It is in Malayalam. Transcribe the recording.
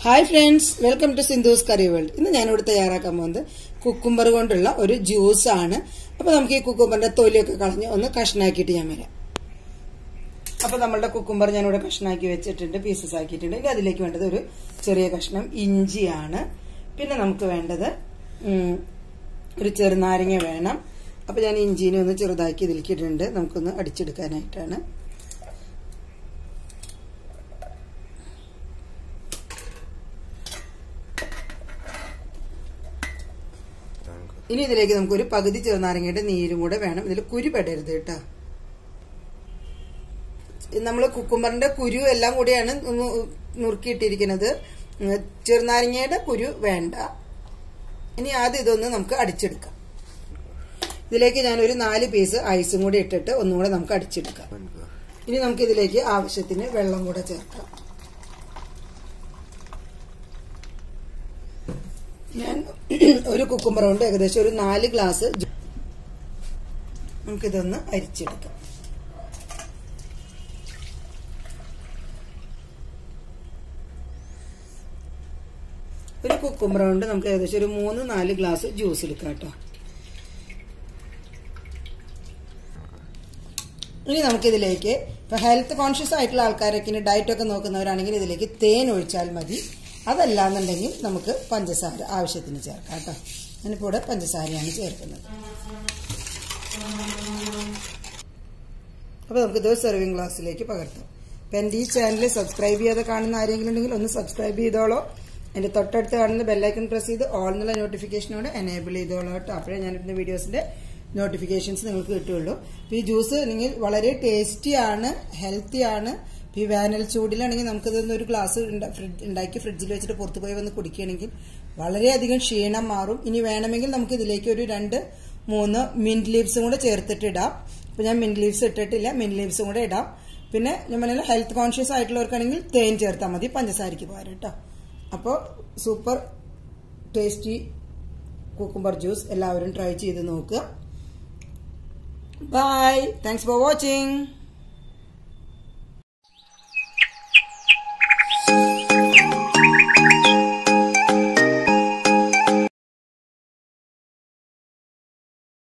hi friends welcome to Sindhu's curry world ഇന്ന് ഞാനിവിടെ തയ്യാറാക്കാൻ പോകുന്നത് കുക്കുംബർ കൊണ്ടുള്ള ഒരു ജ്യൂസ് ആണ് അപ്പൊ നമുക്ക് ഈ കുക്കുംബറിന്റെ തൊലിയൊക്കെ കളഞ്ഞ് ഒന്ന് കഷ്ണാക്കിയിട്ട് ഞാൻ വരാം അപ്പൊ നമ്മളുടെ കുക്കുംബർ ഞാനിവിടെ കഷ്ണാക്കി വെച്ചിട്ടുണ്ട് പീസസ് ആക്കിയിട്ടുണ്ട് ഇനി അതിലേക്ക് വേണ്ടത് ഒരു ചെറിയ കഷ്ണം ഇഞ്ചിയാണ് പിന്നെ നമുക്ക് വേണ്ടത് ഉം, ഒരു ചെറുനാരങ്ങ വേണം അപ്പൊ ഞാൻ ഇഞ്ചിനെ ഒന്ന് ചെറുതാക്കി ഇതിലേക്ക് ഇട്ടിട്ടുണ്ട് നമുക്കൊന്ന് അടിച്ചെടുക്കാനായിട്ടാണ് ഇനി ഇതിലേക്ക് നമുക്ക് ഒരു പകുതി ചെറുനാരങ്ങയുടെ നീരും കൂടെ വേണം ഇതിൽ കുരു പെടരുത് കേട്ടോ നമ്മൾ കുക്കുംബറിന്റെ കുരു എല്ലാം കൂടിയാണ് ഒന്ന് നുറുക്കിയിട്ടിരിക്കുന്നത് ഉം, ചെറുനാരങ്ങയുടെ കുരു വേണ്ട ഇനി ആദ്യം ഇതൊന്ന് നമുക്ക് അടിച്ചെടുക്കാം ഇതിലേക്ക് ഞാനൊരു നാല് പീസ് ഐസും കൂടി ഇട്ടിട്ട് ഒന്നും കൂടെ നമുക്ക് അടിച്ചെടുക്കാം ഇനി നമുക്ക് ഇതിലേക്ക് ആവശ്യത്തിന് വെള്ളം കൂടെ ചേർക്കാം ഞാൻ ഒരു കുക്കുംബർ കൊണ്ട് ഏകദേശം ഒരു നാല് ഗ്ലാസ് ജു- നമുക്കിതൊന്ന് അരിച്ചെടുക്കാം ഒരു കുക്കുംബർ കൊണ്ട് നമുക്ക് ഏകദേശം ഒരു മൂന്ന് നാല് ഗ്ലാസ് ജ്യൂസ് എടുക്കാം കേട്ടോ ഇനി നമുക്കിതിലേക്ക് ഇപ്പൊ ഹെൽത്ത് കോൺഷ്യസ് ആയിട്ടുള്ള ആൾക്കാരൊക്കെ ഡയറ്റ് ഒക്കെ നോക്കുന്നവരാണെങ്കിൽ ഇതിലേക്ക് തേൻ ഒഴിച്ചാൽ മതി അതല്ലാന്നുണ്ടെങ്കിൽ നമുക്ക് പഞ്ചസാര ആവശ്യത്തിന് ചേർക്കാം കേട്ടോ ഞാനിപ്പോൾ ഇവിടെ പഞ്ചസാരയാണ് ചേർക്കുന്നത് അപ്പോൾ നമുക്കിത് സെർവിങ് ഗ്ലാസ്സിലേക്ക് പകർത്താം അപ്പം എൻ്റെ ഈ ചാനൽ സബ്സ്ക്രൈബ് ചെയ്യാതെ കാണുന്ന ആരെങ്കിലും ഉണ്ടെങ്കിൽ ഒന്ന് സബ്സ്ക്രൈബ് ചെയ്തോളോ എൻ്റെ തൊട്ടടുത്ത് കാണുന്ന ബെല്ലൈക്കൺ പ്രസ് ചെയ്ത് ഓൾ എന്നുള്ള നോട്ടിഫിക്കേഷനോട് എനേബിൾ ചെയ്തോളൂ കേട്ടോ അപ്പോഴേ ഞാനിടുന്ന വീഡിയോസിൻ്റെ നോട്ടിഫിക്കേഷൻസ് നിങ്ങൾക്ക് കിട്ടുള്ളൂ അപ്പോൾ ഈ ജ്യൂസ് നിങ്ങൾ വളരെ ടേസ്റ്റി ആണ് ഹെൽത്തി ആണ് ഇപ്പോൾ ഈ വേനൽ ചൂടിലാണെങ്കിൽ നമുക്കിതൊന്ന് ഒരു ഗ്ലാസ് ഉണ്ടാക്കി ഫ്രിഡ്ജിൽ വെച്ചിട്ട് പുറത്ത് പോയി വന്ന് കുടിക്കുകയാണെങ്കിൽ വളരെയധികം ക്ഷീണം മാറും ഇനി വേണമെങ്കിൽ നമുക്ക് ഇതിലേക്ക് ഒരു രണ്ട് മൂന്ന് മിന്റ് ലീവ്സും കൂടെ ചേർത്തിട്ട് ഇടാം ഇപ്പം ഞാൻ മിന്റ് ലീവ്സ് ഇട്ടിട്ടില്ല മിന്റ് ലീവ്സും കൂടെ ഇടാം പിന്നെ ഞാൻ പറഞ്ഞാൽ ഹെൽത്ത് കോൺഷ്യസ് ആയിട്ടുള്ളവർക്കാണെങ്കിൽ തേൻ ചേർത്താൽ മതി പഞ്ചസാരയ്ക്ക് പകരം കേട്ടോ അപ്പോൾ സൂപ്പർ ടേസ്റ്റി കുക്കുംബർ ജ്യൂസ് എല്ലാവരും ട്രൈ ചെയ്ത് നോക്കുക ബൈ താങ്ക്സ് ഫോർ വാച്ചിങ്